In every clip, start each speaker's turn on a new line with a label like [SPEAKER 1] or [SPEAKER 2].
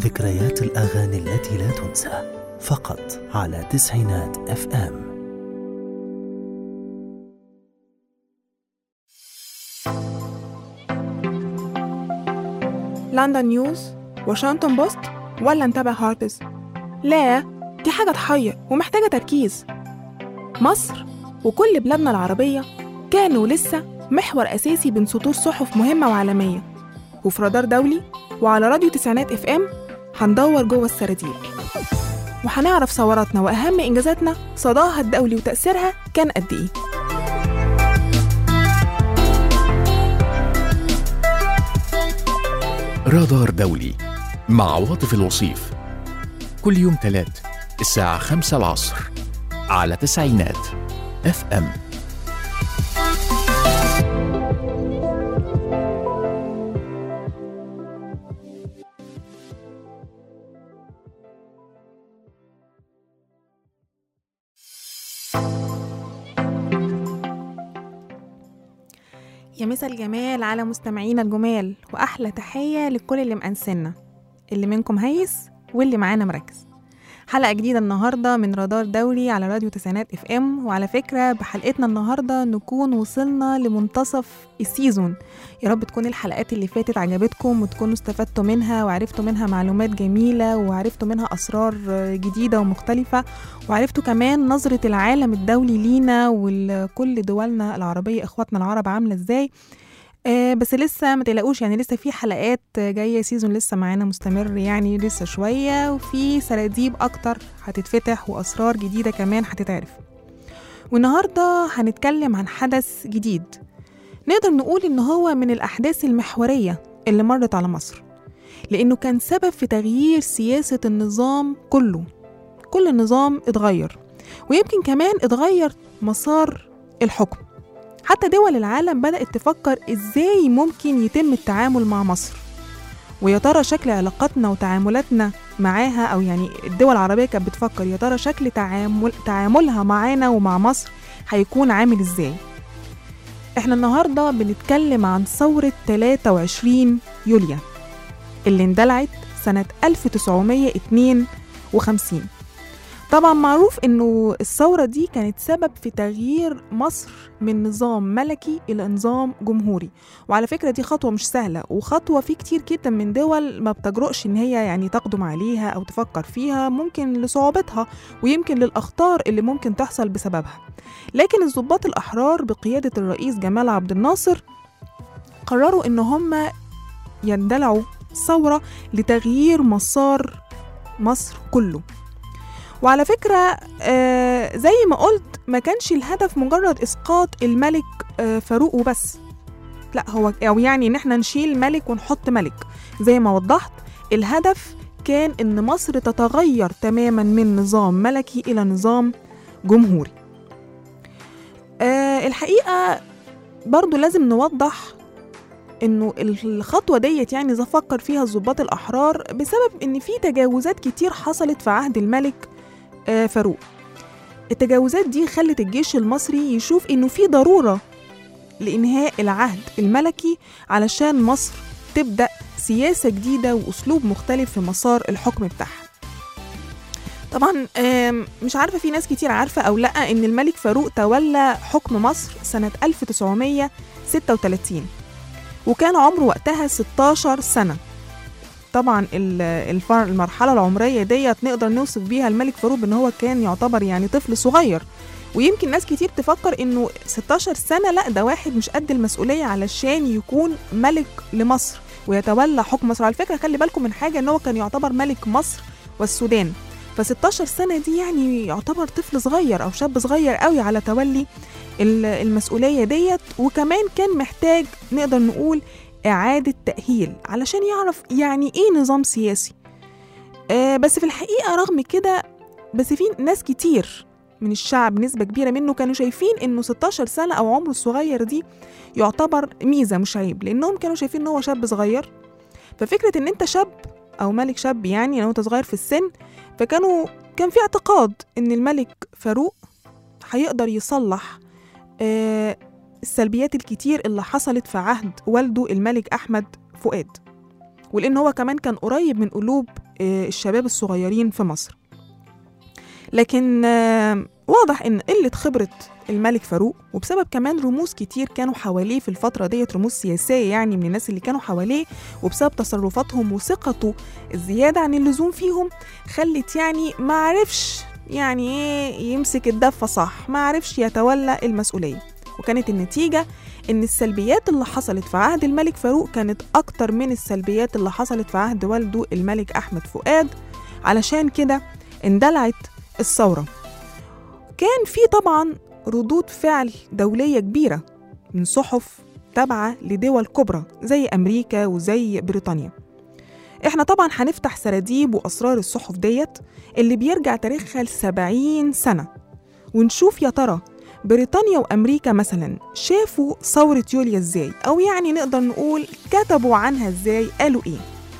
[SPEAKER 1] ذكريات الأغاني التي لا تنسى فقط على تسعينات اف ام
[SPEAKER 2] لندن نيوز واشنطن بوست ولا نتابع هارتز لا دي حاجة تحير ومحتاجة تركيز مصر وكل بلادنا العربية كانوا لسه محور أساسي بين سطور صحف مهمة وعالمية وفي رادار دولي وعلى راديو تسعينات اف ام هندور جوه السراديب وهنعرف ثوراتنا وأهم إنجازاتنا صداها الدولي وتأثيرها كان قد إيه
[SPEAKER 3] رادار دولي مع عواطف الوصيف كل يوم تلات الساعة خمسة العصر على تسعينات اف ام
[SPEAKER 2] يا مسا الجمال على مستمعينا الجمال وأحلى تحية لكل اللي مأنسنا اللي منكم هيس واللي معانا مركز حلقة جديدة النهاردة من رادار دولي على راديو تسعينات اف ام وعلى فكرة بحلقتنا النهاردة نكون وصلنا لمنتصف السيزون يا رب تكون الحلقات اللي فاتت عجبتكم وتكونوا استفدتوا منها وعرفتوا منها معلومات جميلة وعرفتوا منها أسرار جديدة ومختلفة وعرفتوا كمان نظرة العالم الدولي لينا ولكل دولنا العربية إخواتنا العرب عاملة إزاي آه بس لسه ما تقلقوش يعني لسه في حلقات جايه سيزون لسه معانا مستمر يعني لسه شويه وفي سراديب اكتر هتتفتح واسرار جديده كمان هتتعرف والنهارده هنتكلم عن حدث جديد نقدر نقول ان هو من الاحداث المحوريه اللي مرت على مصر لانه كان سبب في تغيير سياسه النظام كله كل النظام اتغير ويمكن كمان اتغير مسار الحكم حتى دول العالم بدأت تفكر إزاي ممكن يتم التعامل مع مصر ويا ترى شكل علاقاتنا وتعاملاتنا معاها أو يعني الدول العربية كانت بتفكر يا ترى شكل تعامل تعاملها معانا ومع مصر هيكون عامل إزاي إحنا النهاردة بنتكلم عن ثورة 23 يوليو اللي اندلعت سنة 1952 طبعا معروف انه الثورة دي كانت سبب في تغيير مصر من نظام ملكي الى نظام جمهوري وعلى فكرة دي خطوة مش سهلة وخطوة في كتير جدا من دول ما بتجرؤش ان هي يعني تقدم عليها او تفكر فيها ممكن لصعوبتها ويمكن للاخطار اللي ممكن تحصل بسببها لكن الضباط الاحرار بقيادة الرئيس جمال عبد الناصر قرروا ان هم يندلعوا ثورة لتغيير مسار مصر كله وعلى فكرة آه زي ما قلت ما كانش الهدف مجرد إسقاط الملك آه فاروق وبس لا هو أو يعني إن احنا نشيل ملك ونحط ملك زي ما وضحت الهدف كان إن مصر تتغير تماما من نظام ملكي إلى نظام جمهوري آه الحقيقة برضو لازم نوضح انه الخطوه ديت يعني فكر فيها الضباط الاحرار بسبب ان في تجاوزات كتير حصلت في عهد الملك آه فاروق التجاوزات دي خلت الجيش المصري يشوف انه في ضروره لانهاء العهد الملكي علشان مصر تبدا سياسه جديده واسلوب مختلف في مسار الحكم بتاعها طبعا مش عارفه في ناس كتير عارفه او لا ان الملك فاروق تولى حكم مصر سنه 1936 وكان عمره وقتها 16 سنه طبعا المرحلة العمرية ديت نقدر نوصف بيها الملك فاروق ان هو كان يعتبر يعني طفل صغير ويمكن ناس كتير تفكر انه 16 سنة لا ده واحد مش قد المسؤولية علشان يكون ملك لمصر ويتولى حكم مصر على فكرة خلي بالكم من حاجة ان هو كان يعتبر ملك مصر والسودان ف 16 سنة دي يعني يعتبر طفل صغير أو شاب صغير قوي على تولي المسؤولية ديت وكمان كان محتاج نقدر نقول إعادة تأهيل علشان يعرف يعني إيه نظام سياسي آه بس في الحقيقة رغم كده بس في ناس كتير من الشعب نسبة كبيرة منه كانوا شايفين إنه 16 سنة أو عمره الصغير دي يعتبر ميزة مش عيب لأنهم كانوا شايفين إن هو شاب صغير ففكرة إن أنت شاب أو ملك شاب يعني لو أنت صغير في السن فكانوا كان في اعتقاد إن الملك فاروق هيقدر يصلح آه السلبيات الكتير اللي حصلت في عهد والده الملك أحمد فؤاد ولأن هو كمان كان قريب من قلوب آه، الشباب الصغيرين في مصر لكن آه، واضح ان قله خبره الملك فاروق وبسبب كمان رموز كتير كانوا حواليه في الفتره ديت رموز سياسيه يعني من الناس اللي كانوا حواليه وبسبب تصرفاتهم وثقته الزياده عن اللزوم فيهم خلت يعني ما عرفش يعني ايه يمسك الدفه صح ما عرفش يتولى المسؤوليه وكانت النتيجه ان السلبيات اللي حصلت في عهد الملك فاروق كانت اكتر من السلبيات اللي حصلت في عهد والده الملك احمد فؤاد علشان كده اندلعت الثوره كان في طبعا ردود فعل دوليه كبيره من صحف تابعه لدول كبرى زي امريكا وزي بريطانيا احنا طبعا هنفتح سراديب واسرار الصحف ديت اللي بيرجع تاريخها لسبعين سنه ونشوف يا ترى بريطانيا وامريكا مثلا شافوا ثوره يوليا ازاي او يعني نقدر نقول كتبوا عنها ازاي قالوا ايه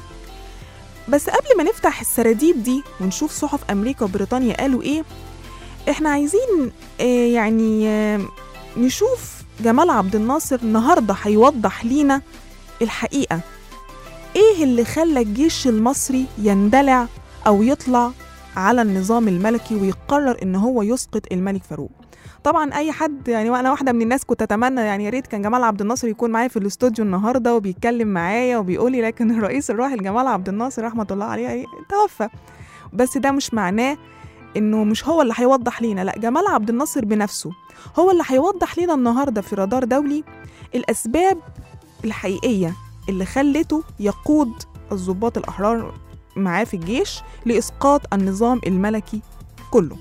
[SPEAKER 2] بس قبل ما نفتح السراديب دي ونشوف صحف امريكا وبريطانيا قالوا ايه احنا عايزين آه يعني آه نشوف جمال عبد الناصر النهارده هيوضح لينا الحقيقه ايه اللي خلى الجيش المصري يندلع او يطلع على النظام الملكي ويقرر ان هو يسقط الملك فاروق طبعا اي حد يعني وانا واحده من الناس كنت اتمنى يعني يا ريت كان جمال عبد الناصر يكون معايا في الاستوديو النهارده وبيتكلم معايا وبيقول لي لكن الرئيس الراحل جمال عبد الناصر رحمه الله عليه إيه، توفى بس ده مش معناه انه مش هو اللي هيوضح لينا لا جمال عبد الناصر بنفسه هو اللي هيوضح لينا النهارده في رادار دولي الاسباب الحقيقيه اللي خلته يقود الضباط الاحرار معاه في الجيش لاسقاط النظام الملكي كله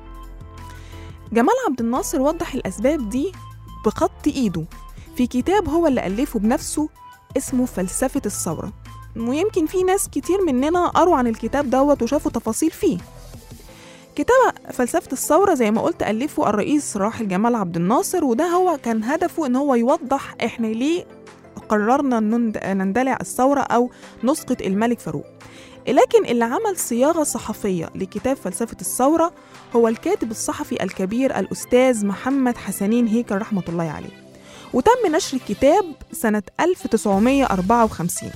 [SPEAKER 2] جمال عبد الناصر وضح الاسباب دي بخط ايده في كتاب هو اللي الفه بنفسه اسمه فلسفه الثوره ويمكن في ناس كتير مننا قروا عن الكتاب دوت وشافوا تفاصيل فيه كتاب فلسفة الثورة زي ما قلت ألفه الرئيس راحل جمال عبد الناصر وده هو كان هدفه إن هو يوضح إحنا ليه قررنا نند- نندلع الثورة أو نسقط الملك فاروق لكن اللي عمل صياغة صحفية لكتاب فلسفة الثورة هو الكاتب الصحفي الكبير الأستاذ محمد حسنين هيكل رحمة الله عليه وتم نشر الكتاب سنة 1954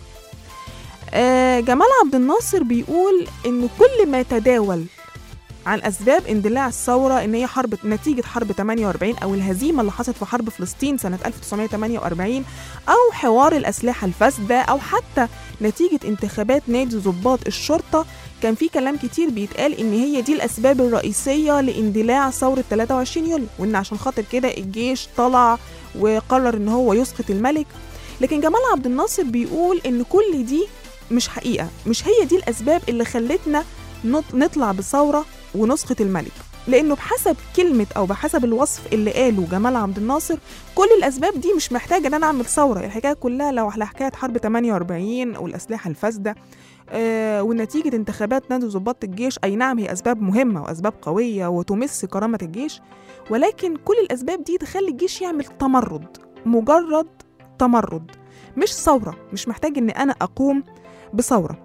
[SPEAKER 2] آه، جمال عبد الناصر بيقول إن كل ما تداول عن أسباب اندلاع الثورة إن هي حرب نتيجة حرب 48 أو الهزيمة اللي حصلت في حرب فلسطين سنة 1948 أو حوار الأسلحة الفاسدة أو حتى نتيجة انتخابات نادي ضباط الشرطة كان في كلام كتير بيتقال إن هي دي الأسباب الرئيسية لاندلاع ثورة 23 يوليو وإن عشان خاطر كده الجيش طلع وقرر إن هو يسقط الملك لكن جمال عبد الناصر بيقول إن كل دي مش حقيقة مش هي دي الأسباب اللي خلتنا نط- نطلع بثورة ونسخة الملك لأنه بحسب كلمة أو بحسب الوصف اللي قاله جمال عبد الناصر كل الأسباب دي مش محتاجة إن أنا أعمل ثورة الحكاية كلها لو على حكاية حرب 48 والأسلحة الفاسدة آه ونتيجة انتخابات نادي ضباط الجيش أي نعم هي أسباب مهمة وأسباب قوية وتمس كرامة الجيش ولكن كل الأسباب دي تخلي الجيش يعمل تمرد مجرد تمرد مش ثورة مش محتاج إن أنا أقوم بثورة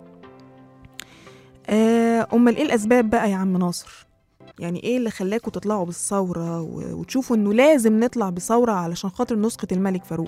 [SPEAKER 2] آه، أمال إيه الأسباب بقى يا عم ناصر؟ يعني إيه اللي خلاكوا تطلعوا بالثورة و- وتشوفوا إنه لازم نطلع بثورة علشان خاطر نسقط الملك فاروق؟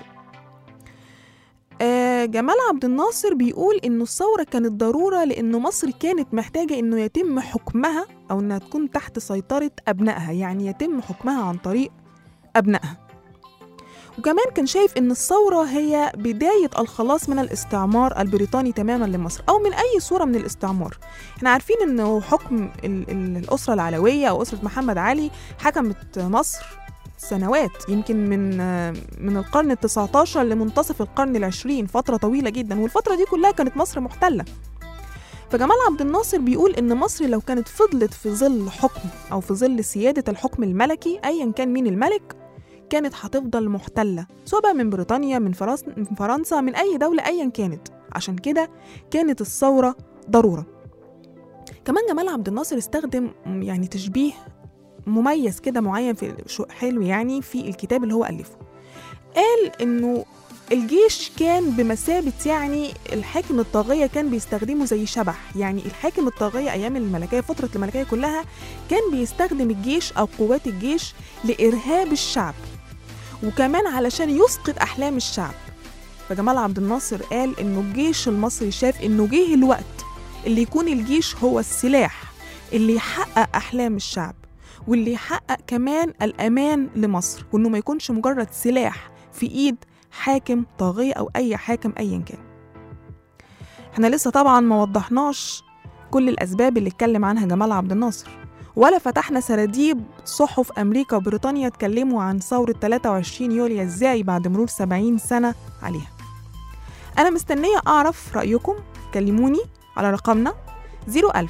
[SPEAKER 2] آه، جمال عبد الناصر بيقول إنه الثورة كانت ضرورة لأنه مصر كانت محتاجة إنه يتم حكمها أو إنها تكون تحت سيطرة أبنائها يعني يتم حكمها عن طريق أبنائها وكمان كان شايف إن الثورة هي بداية الخلاص من الاستعمار البريطاني تماما لمصر أو من أي صورة من الاستعمار احنا عارفين إنه حكم ال- ال- الأسرة العلوية أو أسرة محمد علي حكمت مصر سنوات يمكن من من القرن ال 19 لمنتصف القرن العشرين فترة طويلة جدا والفترة دي كلها كانت مصر محتلة فجمال عبد الناصر بيقول إن مصر لو كانت فضلت في ظل حكم أو في ظل سيادة الحكم الملكي أيا كان مين الملك كانت هتفضل محتلة سواء بقى من بريطانيا من, فرنس من فرنسا من أي دولة أيا كانت عشان كده كانت الثورة ضرورة كمان جمال عبد الناصر استخدم يعني تشبيه مميز كده معين في شو- حلو يعني في الكتاب اللي هو ألفه قال إنه الجيش كان بمثابة يعني الحاكم الطاغية كان بيستخدمه زي شبح يعني الحاكم الطاغية أيام الملكية فترة الملكية كلها كان بيستخدم الجيش أو قوات الجيش لإرهاب الشعب وكمان علشان يسقط أحلام الشعب فجمال عبد الناصر قال إنه الجيش المصري شاف إنه جه الوقت اللي يكون الجيش هو السلاح اللي يحقق أحلام الشعب واللي يحقق كمان الأمان لمصر وإنه ما يكونش مجرد سلاح في إيد حاكم طاغية أو أي حاكم أيا كان احنا لسه طبعا ما وضحناش كل الأسباب اللي اتكلم عنها جمال عبد الناصر ولا فتحنا سراديب صحف أمريكا وبريطانيا اتكلموا عن ثورة 23 يوليو ازاي بعد مرور 70 سنة عليها أنا مستنية أعرف رأيكم كلموني على رقمنا 01000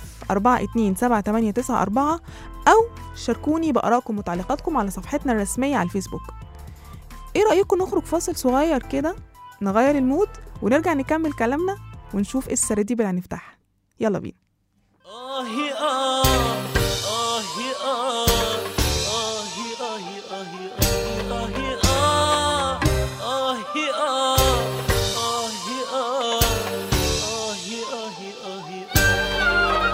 [SPEAKER 2] 427 أو شاركوني بآرائكم وتعليقاتكم على صفحتنا الرسمية على الفيسبوك إيه رأيكم نخرج فاصل صغير كده نغير المود ونرجع نكمل كلامنا ونشوف إيه السراديب اللي هنفتحها يلا بينا
[SPEAKER 4] آهي آه آهي آه آهي آهي آهي آهي آه آهي آه آهي آه آهي آهي آهي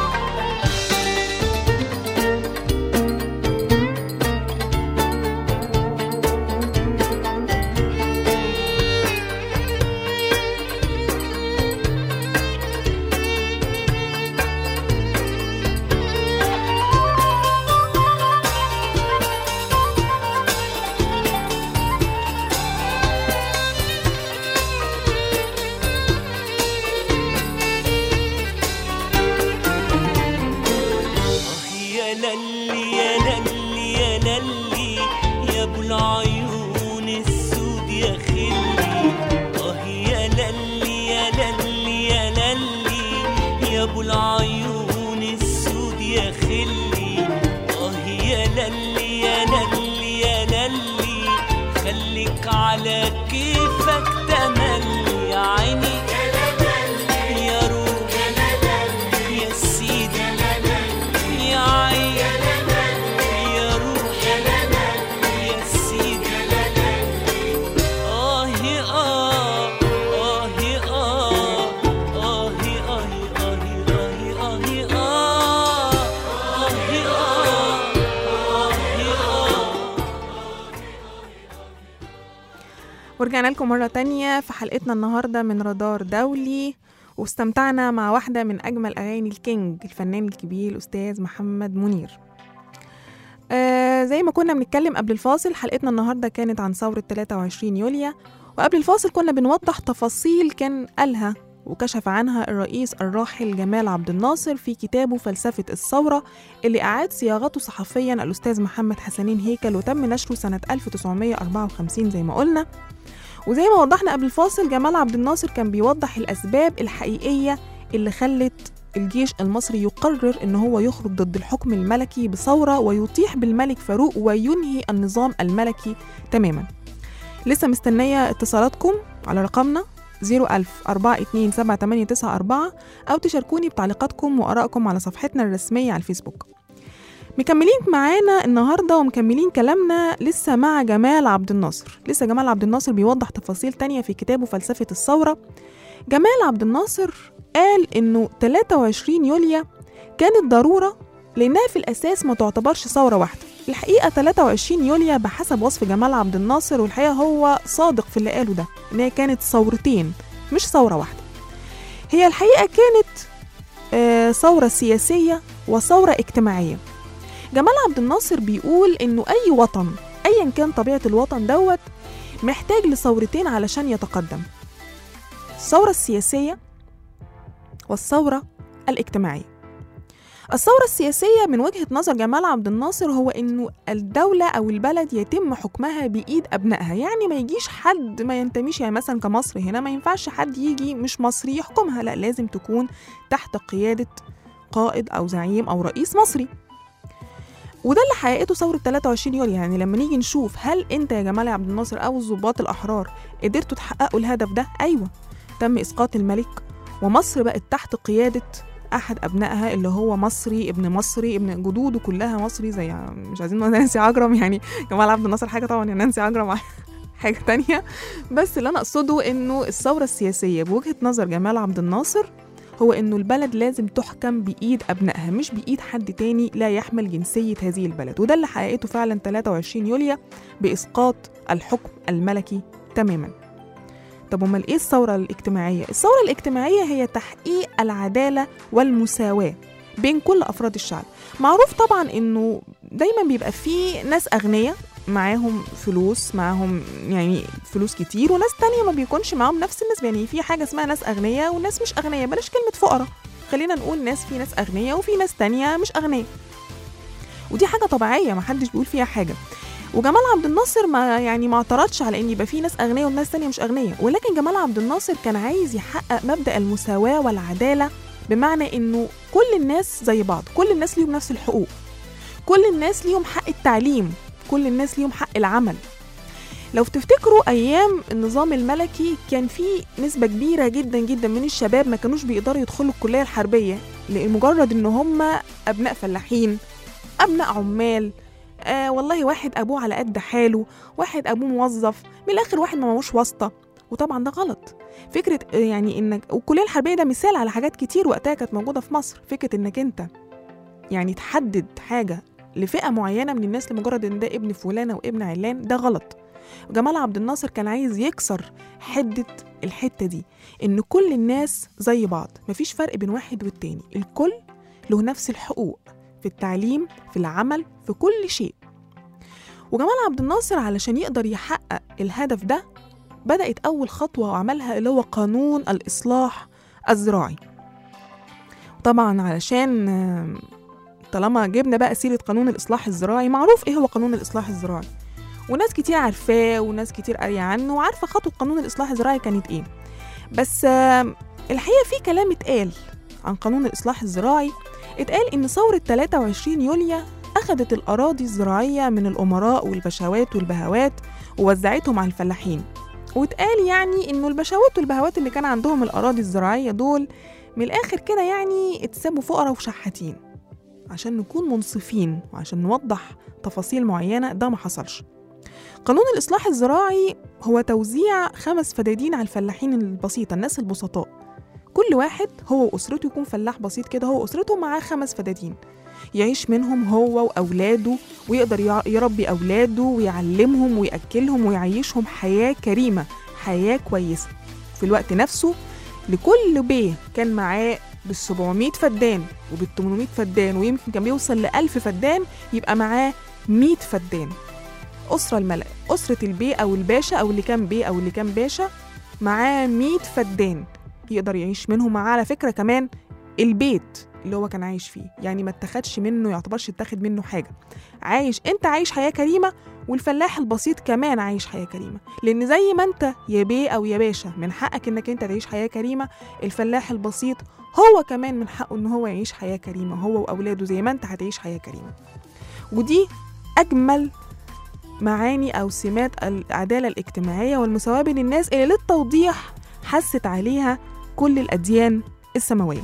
[SPEAKER 4] آه يا للي يا للي يا للي يا ابو العيون السود يا خلي اه يا للي يا للي يا للي يا ابو العيون السود يا خلي اه يا للي يا للي يا للي خليك على كيفك تملي يا عيني يا روح يا سيدي يا عين يا روح يا سيدي آه آه آه آه آه آه آه آه آه آه
[SPEAKER 2] ورجعنا لكم مرة تانية في حلقتنا النهاردة من رادار دولي واستمتعنا مع واحدة من أجمل أغاني الكينج الفنان الكبير الأستاذ محمد منير آه زي ما كنا بنتكلم قبل الفاصل حلقتنا النهاردة كانت عن ثورة 23 يوليو وقبل الفاصل كنا بنوضح تفاصيل كان قالها وكشف عنها الرئيس الراحل جمال عبد الناصر في كتابه فلسفة الثورة اللي أعاد صياغته صحفيا الأستاذ محمد حسنين هيكل وتم نشره سنة 1954 زي ما قلنا وزي ما وضحنا قبل الفاصل جمال عبد الناصر كان بيوضح الأسباب الحقيقية اللي خلت الجيش المصري يقرر إن هو يخرج ضد الحكم الملكي بثورة ويطيح بالملك فاروق وينهي النظام الملكي تماما لسه مستنية اتصالاتكم على رقمنا 01000 427 أو تشاركوني بتعليقاتكم وآرائكم على صفحتنا الرسمية على الفيسبوك مكملين معانا النهارده ومكملين كلامنا لسه مع جمال عبد الناصر لسه جمال عبد الناصر بيوضح تفاصيل تانية في كتابه فلسفة الثورة جمال عبد الناصر قال إنه 23 يوليو كانت ضرورة لأنها في الأساس ما تعتبرش ثورة واحدة الحقيقة 23 يوليو بحسب وصف جمال عبد الناصر والحقيقة هو صادق في اللي قاله ده إن هي كانت ثورتين مش ثورة واحدة هي الحقيقة كانت آه، ثورة سياسية وثورة اجتماعية جمال عبد الناصر بيقول إنه أي وطن أيا كان طبيعة الوطن دوت محتاج لثورتين علشان يتقدم الثورة السياسية والثورة الاجتماعية الثورة السياسية من وجهة نظر جمال عبد الناصر هو إنه الدولة أو البلد يتم حكمها بإيد أبنائها يعني ما يجيش حد ما ينتميش يعني مثلا كمصر هنا ما ينفعش حد يجي مش مصري يحكمها لا لازم تكون تحت قيادة قائد أو زعيم أو رئيس مصري وده اللي حققته ثورة 23 يوليو يعني لما نيجي نشوف هل انت يا جمال عبد الناصر او الضباط الاحرار قدرتوا تحققوا الهدف ده ايوه تم اسقاط الملك ومصر بقت تحت قيادة احد ابنائها اللي هو مصري ابن مصري ابن جدوده كلها مصري زي مش عايزين نقول نانسي عجرم يعني جمال عبد الناصر حاجة طبعا يا نانسي عجرم حاجة تانية بس اللي انا اقصده انه الثورة السياسية بوجهة نظر جمال عبد الناصر هو إنه البلد لازم تحكم بإيد أبنائها مش بإيد حد تاني لا يحمل جنسية هذه البلد وده اللي حققته فعلا 23 يوليو بإسقاط الحكم الملكي تماما طب امال ايه الثوره الاجتماعيه الثوره الاجتماعيه هي تحقيق العداله والمساواه بين كل افراد الشعب معروف طبعا انه دايما بيبقى في ناس اغنياء معاهم فلوس معاهم يعني فلوس كتير وناس تانية ما بيكونش معاهم نفس النسبة يعني في حاجة اسمها ناس أغنياء وناس مش أغنياء بلاش كلمة فقراء خلينا نقول ناس في ناس أغنياء وفي ناس تانية مش أغنياء ودي حاجة طبيعية ما حدش بيقول فيها حاجة وجمال عبد الناصر ما يعني ما اعترضش على ان يبقى في ناس اغنياء وناس تانية مش اغنياء ولكن جمال عبد الناصر كان عايز يحقق مبدا المساواه والعداله بمعنى انه كل الناس زي بعض كل الناس ليهم نفس الحقوق كل الناس ليهم حق التعليم كل الناس ليهم حق العمل لو تفتكروا ايام النظام الملكي كان في نسبه كبيره جدا جدا من الشباب ما كانوش بيقدروا يدخلوا الكليه الحربيه لمجرد ان هم ابناء فلاحين ابناء عمال آه والله واحد ابوه على قد حاله واحد ابوه موظف من الاخر واحد ما معهوش واسطه وطبعا ده غلط فكره آه، يعني انك والكليه الحربيه ده مثال على حاجات كتير وقتها كانت موجوده في مصر فكره انك انت يعني تحدد حاجه لفئه معينه من الناس لمجرد ان ده ابن فلانه وابن علان ده غلط جمال عبد الناصر كان عايز يكسر حده الحته دي ان كل الناس زي بعض مفيش فرق بين واحد والتاني الكل له نفس الحقوق في التعليم في العمل في كل شيء وجمال عبد الناصر علشان يقدر يحقق الهدف ده بدأت أول خطوة وعملها اللي هو قانون الإصلاح الزراعي طبعا علشان آم، طالما جبنا بقى سيرة قانون الإصلاح الزراعي معروف إيه هو قانون الإصلاح الزراعي وناس كتير عارفاه وناس كتير قارية عنه وعارفة خطوة قانون الإصلاح الزراعي كانت إيه بس آم، الحقيقة في كلام اتقال عن قانون الإصلاح الزراعي اتقال إن ثورة 23 يوليو أخدت الأراضي الزراعية من الأمراء والبشوات والبهوات ووزعتهم على الفلاحين واتقال يعني إنه البشوات والبهوات اللي كان عندهم الأراضي الزراعية دول من الآخر كده يعني اتسابوا فقراء وشحاتين عشان نكون منصفين وعشان نوضح تفاصيل معينة ده ما حصلش قانون الإصلاح الزراعي هو توزيع خمس فدادين على الفلاحين البسيطة الناس البسطاء كل واحد هو وأسرته يكون فلاح بسيط كده هو وأسرته معاه خمس فدادين يعيش منهم هو وأولاده ويقدر يع- يربي أولاده ويعلمهم ويأكلهم ويعيشهم حياة كريمة حياة كويسة في الوقت نفسه لكل بيه كان معاه بال 700 فدان وبال 800 فدان ويمكن كان بيوصل ل 1000 فدان يبقى معاه 100 فدان أسرة الملك أسرة البيه أو الباشا أو اللي كان بيه أو اللي كان باشا معاه 100 فدان يقدر يعيش منهم معاه على فكرة كمان البيت اللي هو كان عايش فيه يعني ما اتخدش منه يعتبرش اتاخد منه حاجة عايش انت عايش حياة كريمة والفلاح البسيط كمان عايش حياة كريمة لأن زي ما انت يا بيه أو يا باشا من حقك انك انت تعيش حياة كريمة الفلاح البسيط هو كمان من حقه ان هو يعيش حياة كريمة هو وأولاده زي ما انت هتعيش حياة كريمة ودي أجمل معاني أو سمات العدالة الاجتماعية والمساواة بين الناس اللي للتوضيح حست عليها كل الأديان السماوية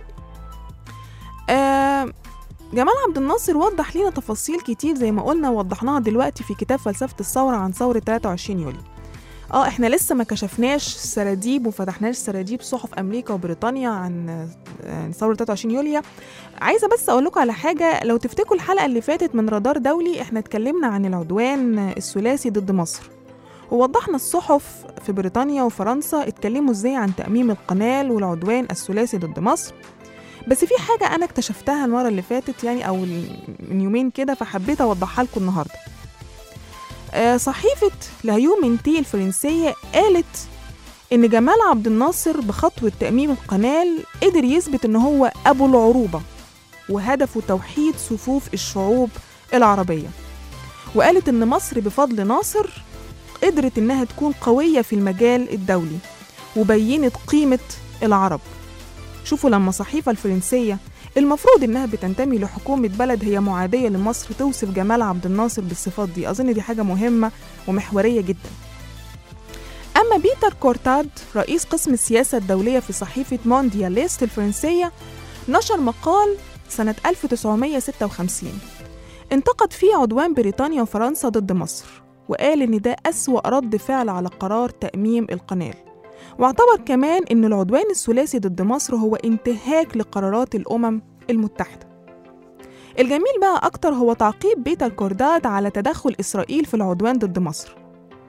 [SPEAKER 2] آه جمال عبد الناصر وضح لنا تفاصيل كتير زي ما قلنا وضحناها دلوقتي في كتاب فلسفة الثورة عن ثورة 23 يوليو اه احنا لسه ما كشفناش سراديب وفتحناش سراديب صحف امريكا وبريطانيا عن آه، ثورة 23 يوليو عايزة بس اقول لكم على حاجة لو تفتكروا الحلقة اللي فاتت من رادار دولي احنا اتكلمنا عن العدوان الثلاثي ضد مصر ووضحنا الصحف في بريطانيا وفرنسا اتكلموا ازاي عن تأميم القنال والعدوان الثلاثي ضد مصر بس في حاجة أنا اكتشفتها المرة اللي فاتت يعني أو ال- من يومين كده فحبيت أوضحها لكم النهاردة آه، صحيفة لاهيومنتي الفرنسية قالت إن جمال عبد الناصر بخطوة تأميم القنال قدر يثبت إن هو أبو العروبة وهدفه توحيد صفوف الشعوب العربية وقالت إن مصر بفضل ناصر قدرت إنها تكون قوية في المجال الدولي وبينت قيمة العرب شوفوا لما الصحيفة الفرنسية المفروض إنها بتنتمي لحكومة بلد هي معادية لمصر توصف جمال عبد الناصر بالصفات دي أظن دي حاجة مهمة ومحورية جدا أما بيتر كورتاد رئيس قسم السياسة الدولية في صحيفة موندياليست الفرنسية نشر مقال سنة 1956 انتقد فيه عدوان بريطانيا وفرنسا ضد مصر وقال إن ده أسوأ رد فعل على قرار تأميم القنال واعتبر كمان إن العدوان الثلاثي ضد مصر هو انتهاك لقرارات الأمم المتحدة الجميل بقى أكتر هو تعقيب بيتر كورداد على تدخل إسرائيل في العدوان ضد مصر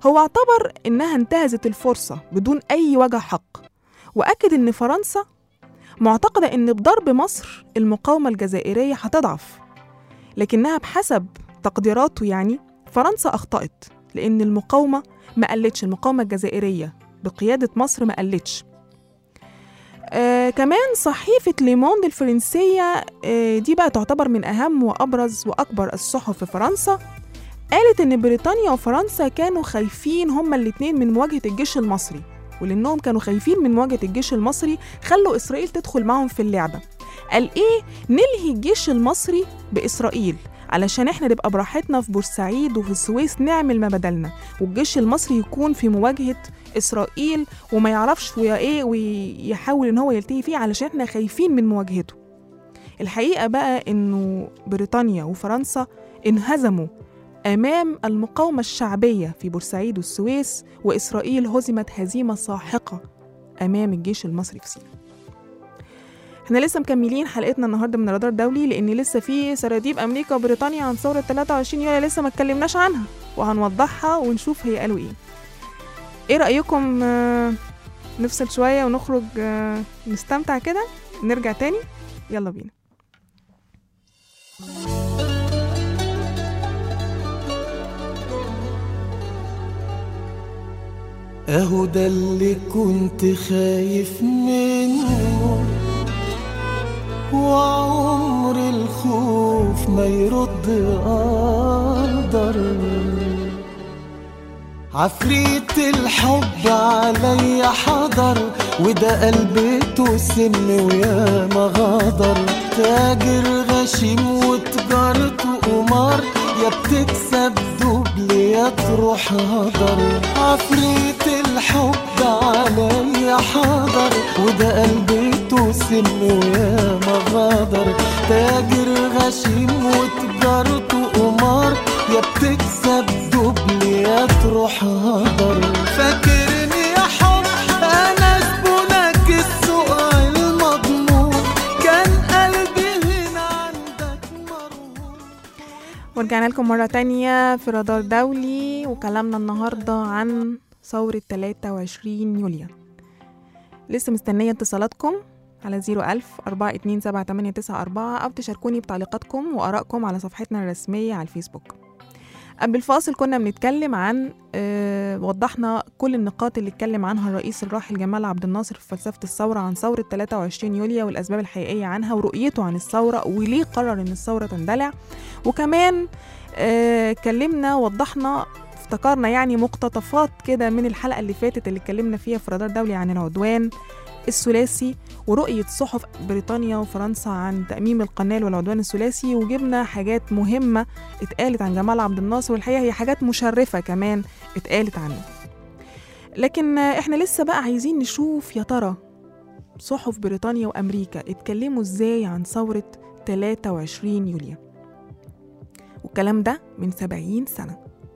[SPEAKER 2] هو اعتبر إنها انتهزت الفرصة بدون أي وجه حق وأكد إن فرنسا معتقدة إن بضرب مصر المقاومة الجزائرية هتضعف لكنها بحسب تقديراته يعني فرنسا أخطأت لأن المقاومة ما قلتش المقاومة الجزائرية بقيادة مصر ما قلتش آه كمان صحيفة ليموند الفرنسية آه دي بقى تعتبر من أهم وأبرز وأكبر الصحف في فرنسا قالت إن بريطانيا وفرنسا كانوا خايفين هما الاتنين من مواجهة الجيش المصري ولأنهم كانوا خايفين من مواجهة الجيش المصري خلوا إسرائيل تدخل معهم في اللعبة قال إيه نلهي الجيش المصري بإسرائيل علشان احنا نبقى براحتنا في بورسعيد وفي السويس نعمل ما بدلنا والجيش المصري يكون في مواجهة إسرائيل وما يعرفش ويا إيه ويحاول إن هو يلتهي فيه علشان احنا خايفين من مواجهته الحقيقة بقى إنه بريطانيا وفرنسا انهزموا أمام المقاومة الشعبية في بورسعيد والسويس وإسرائيل هزمت هزيمة ساحقة أمام الجيش المصري في سيناء احنا لسه مكملين حلقتنا النهارده من الرادار الدولي لان لسه في سراديب امريكا وبريطانيا عن ثوره 23 يوليو لسه ما اتكلمناش عنها وهنوضحها ونشوف هي قالوا ايه ايه رايكم آه، نفصل شويه ونخرج آه، نستمتع كده نرجع تاني يلا بينا
[SPEAKER 5] اهو ده اللي كنت خايف منه وعمر الخوف ما يرد قدر عفريت الحب عليا حضر وده قلبته سم ويا ما غدر تاجر غشيم وتجارته قمار يا بتكسب دبل يا تروح هدر عفريت الحب عليا حضر وده قلبته سم ويا ما غدر تاجر غشيم وتجارته قمار يا بتكسب دبل يا تروح هدر فاكرني يا حب انا زبونك السوق المضمون كان قلبي هنا عندك مرهون
[SPEAKER 2] ورجعنا لكم مرة تانية في رادار دولي وكلامنا النهاردة عن ثورة 23 يوليو لسه مستنية اتصالاتكم على 01000 427 أو تشاركوني بتعليقاتكم وآرائكم على صفحتنا الرسمية على الفيسبوك قبل الفاصل كنا بنتكلم عن آه وضحنا كل النقاط اللي اتكلم عنها الرئيس الراحل جمال عبد الناصر في فلسفة الثورة عن ثورة 23 يوليو والأسباب الحقيقية عنها ورؤيته عن الثورة وليه قرر إن الثورة تندلع وكمان آه اتكلمنا وضحنا افتكرنا يعني مقتطفات كده من الحلقة اللي فاتت اللي اتكلمنا فيها في رادار دولي عن العدوان الثلاثي ورؤية صحف بريطانيا وفرنسا عن تأميم القنال والعدوان الثلاثي وجبنا حاجات مهمة اتقالت عن جمال عبد الناصر والحقيقة هي حاجات مشرفة كمان اتقالت عنه لكن آه، احنا لسه بقى عايزين نشوف يا ترى صحف بريطانيا وأمريكا اتكلموا ازاي عن ثورة 23 يوليو والكلام ده من 70 سنة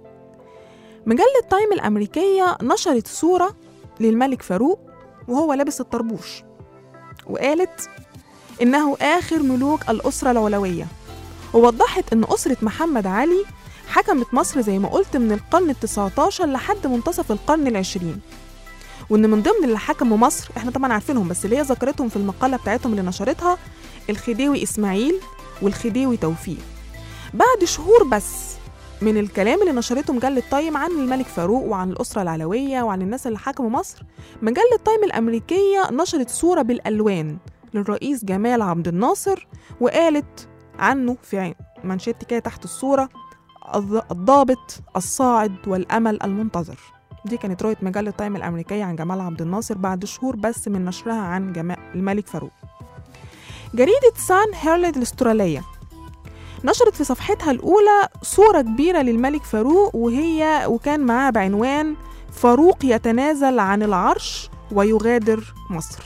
[SPEAKER 2] مجلة تايم الأمريكية نشرت صورة للملك فاروق وهو لابس الطربوش وقالت إنه آخر ملوك الأسرة العلوية ووضحت إن أسرة محمد علي حكمت مصر زي ما قلت من القرن التسعة عشر لحد منتصف القرن العشرين وإن من ضمن اللي حكموا مصر إحنا طبعا عارفينهم بس اللي هي ذكرتهم في المقالة بتاعتهم اللي نشرتها الخديوي إسماعيل والخديوي توفيق بعد شهور بس من الكلام اللي نشرته مجلة تايم عن الملك فاروق وعن الأسرة العلوية وعن الناس اللي حكموا مصر مجلة تايم الأمريكية نشرت صورة بالألوان للرئيس جمال عبد الناصر وقالت عنه في عين منشيت كده تحت الصورة الض- الضابط الصاعد والأمل المنتظر دي كانت رؤية مجلة تايم الأمريكية عن جمال عبد الناصر بعد شهور بس من نشرها عن جمال الملك فاروق جريدة سان هيرلد الأسترالية نشرت في صفحتها الأولى صورة كبيرة للملك فاروق وهي وكان معاها بعنوان فاروق يتنازل عن العرش ويغادر مصر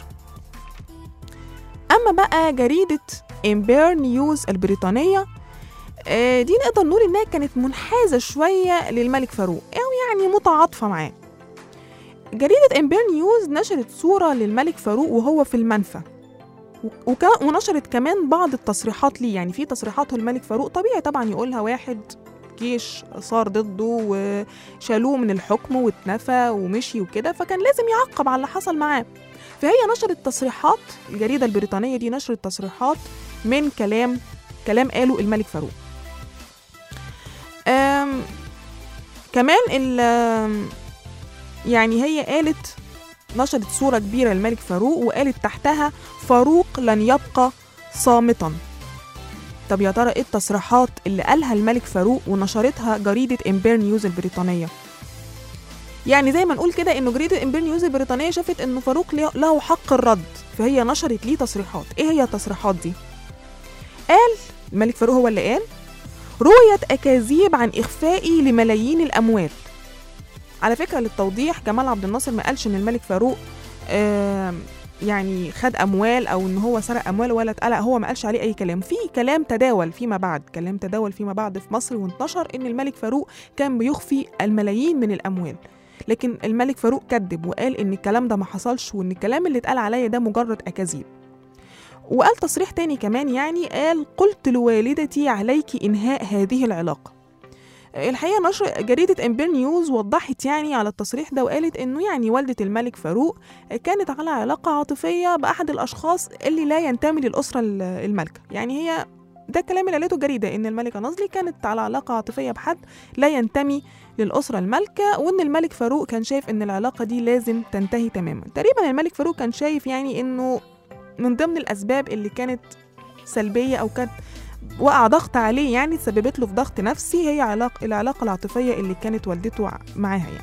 [SPEAKER 2] أما بقى جريدة إمبير نيوز البريطانية آه، دي نقدر نقول إنها كانت منحازة شوية للملك فاروق أو يعني متعاطفة معاه جريدة إمبير نيوز نشرت صورة للملك فاروق وهو في المنفى وك- ونشرت كمان بعض التصريحات ليه يعني في تصريحات الملك فاروق طبيعي طبعا يقولها واحد الجيش صار ضده وشالوه من الحكم واتنفى ومشي وكده فكان لازم يعقب على اللي حصل معاه فهي نشرت تصريحات الجريدة البريطانية دي نشرت تصريحات من كلام كلام قاله الملك فاروق أم كمان ال آم، يعني هي قالت نشرت صورة كبيرة للملك فاروق وقالت تحتها فاروق لن يبقى صامتا طب يا ترى ايه التصريحات اللي قالها الملك فاروق ونشرتها جريدة امبير نيوز البريطانية يعني زي ما نقول كده انه جريدة امبير نيوز البريطانية شافت انه فاروق ليه- له حق الرد فهي نشرت ليه تصريحات ايه هي التصريحات دي قال الملك فاروق هو اللي قال رويت أكاذيب عن إخفائي لملايين الأموال على فكرة للتوضيح جمال عبد الناصر ما قالش إن الملك فاروق آم، يعني خد أموال أو إن هو سرق أموال ولا اتقلق هو ما قالش عليه أي كلام في كلام تداول فيما بعد كلام تداول فيما بعد في مصر وانتشر إن الملك فاروق كان بيخفي الملايين من الأموال لكن الملك فاروق كذب وقال إن الكلام ده ما حصلش وإن الكلام اللي اتقال عليا ده مجرد أكاذيب وقال تصريح تاني كمان يعني قال قلت لوالدتي عليك إنهاء هذه العلاقة الحقيقة نشر جريدة امبير نيوز وضحت يعني على التصريح ده وقالت انه يعني والدة الملك فاروق كانت على علاقة عاطفية بأحد الأشخاص اللي لا ينتمي للأسرة ال- المالكة يعني هي ده الكلام اللي قالته الجريدة إن الملكة نازلي كانت على علاقة عاطفية بحد لا ينتمي للأسرة المالكة وإن الملك فاروق كان شايف إن العلاقة دي لازم تنتهي تماما تقريبا الملك فاروق كان شايف يعني إنه من ضمن الأسباب اللي كانت سلبية أو كانت وقع ضغط عليه يعني تسببت له في ضغط نفسي هي علاقة العلاقة العاطفية اللي كانت والدته ع- معاها يعني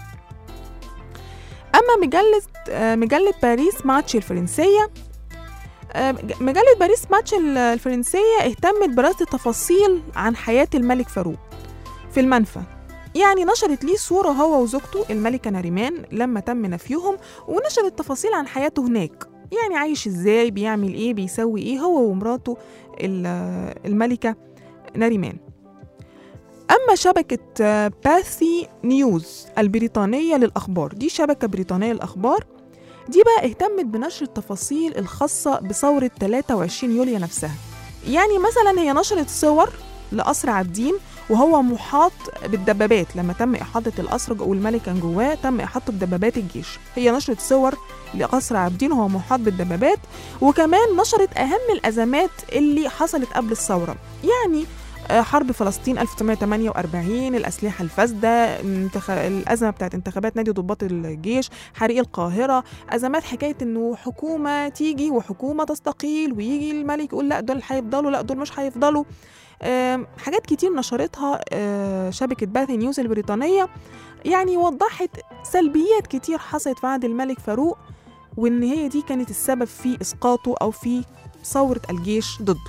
[SPEAKER 2] أما مجلة آه، مجلة باريس ماتش الفرنسية آه، مج- مجلة باريس ماتش ال- الفرنسية اهتمت برصد تفاصيل عن حياة الملك فاروق في المنفى يعني نشرت ليه صورة هو وزوجته الملكة ناريمان لما تم نفيهم ونشرت تفاصيل عن حياته هناك يعني عايش ازاي بيعمل ايه بيسوي ايه هو ومراته ال- الملكة ناريمان أما شبكة آه، باثي نيوز البريطانية للأخبار دي شبكة بريطانية للأخبار دي بقى اهتمت بنشر التفاصيل الخاصة بثورة 23 يوليو نفسها يعني مثلا هي نشرت صور لقصر عابدين وهو محاط بالدبابات لما تم إحاطة القصر والملك كان جواه تم إحاطته بدبابات الجيش هي نشرت صور لقصر عابدين وهو محاط بالدبابات وكمان نشرت أهم الأزمات اللي حصلت قبل الثورة يعني آه، حرب فلسطين 1948 الأسلحة الفاسدة انتخ... الأزمة بتاعت انتخابات نادي ضباط الجيش حريق القاهرة أزمات حكاية إنه حكومة تيجي وحكومة تستقيل ويجي الملك يقول لا دول هيفضلوا لا دول مش هيفضلوا آم، حاجات كتير نشرتها آه، شبكة باثي نيوز البريطانية يعني وضحت سلبيات كتير حصلت في عهد الملك فاروق وإن هي دي كانت السبب في إسقاطه أو في ثورة الجيش ضده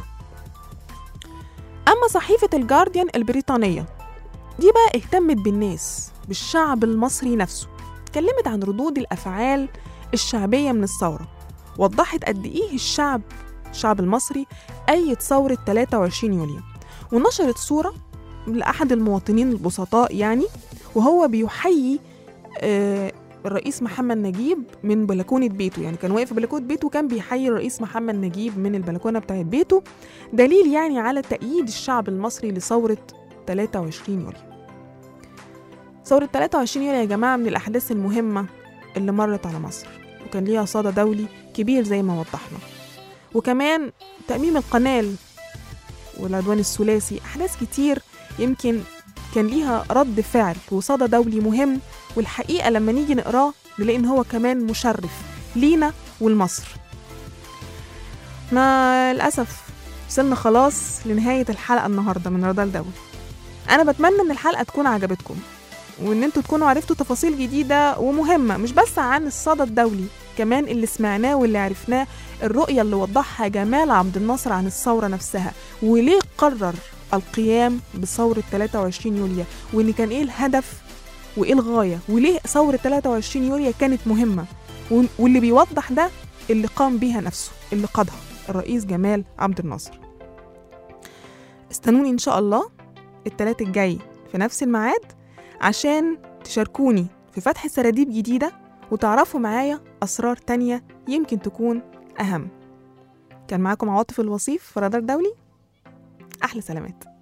[SPEAKER 2] أما صحيفة الجارديان البريطانية دي بقى اهتمت بالناس بالشعب المصري نفسه اتكلمت عن ردود الأفعال الشعبية من الثورة وضحت قد إيه الشعب الشعب المصري أيد ثورة 23 يوليو ونشرت صورة لأحد المواطنين البسطاء يعني وهو بيحيي آه، الرئيس محمد نجيب من بلكونة بيته يعني كان واقف في بلكونة بيته وكان بيحيي الرئيس محمد نجيب من البلكونة بتاعت بيته دليل يعني على تأييد الشعب المصري لثورة 23 يوليو ثورة 23 يوليو يا جماعة من الأحداث المهمة اللي مرت على مصر وكان ليها صدى دولي كبير زي ما وضحنا وكمان تأميم القنال والعدوان الثلاثي أحداث كتير يمكن كان ليها رد فعل وصدى دولي مهم والحقيقة لما نيجي نقراه نلاقي إن هو كمان مشرف لينا ولمصر ما للأسف وصلنا خلاص لنهاية الحلقة النهاردة من رادار دولي أنا بتمنى إن الحلقة تكون عجبتكم وإن انتوا تكونوا عرفتوا تفاصيل جديدة ومهمة مش بس عن الصدى الدولي كمان اللي سمعناه واللي عرفناه الرؤية اللي وضحها جمال عبد الناصر عن الثورة نفسها وليه قرر القيام بثورة 23 يوليو وإن كان إيه الهدف وإيه الغاية وليه ثورة 23 يوليو كانت مهمة و- واللي بيوضح ده اللي قام بيها نفسه اللي قادها الرئيس جمال عبد الناصر استنوني إن شاء الله التلات الجاي في نفس الميعاد عشان تشاركوني في فتح سراديب جديدة وتعرفوا معايا أسرار تانية يمكن تكون أهم كان معاكم عواطف الوصيف في رادار دولي أحلى سلامات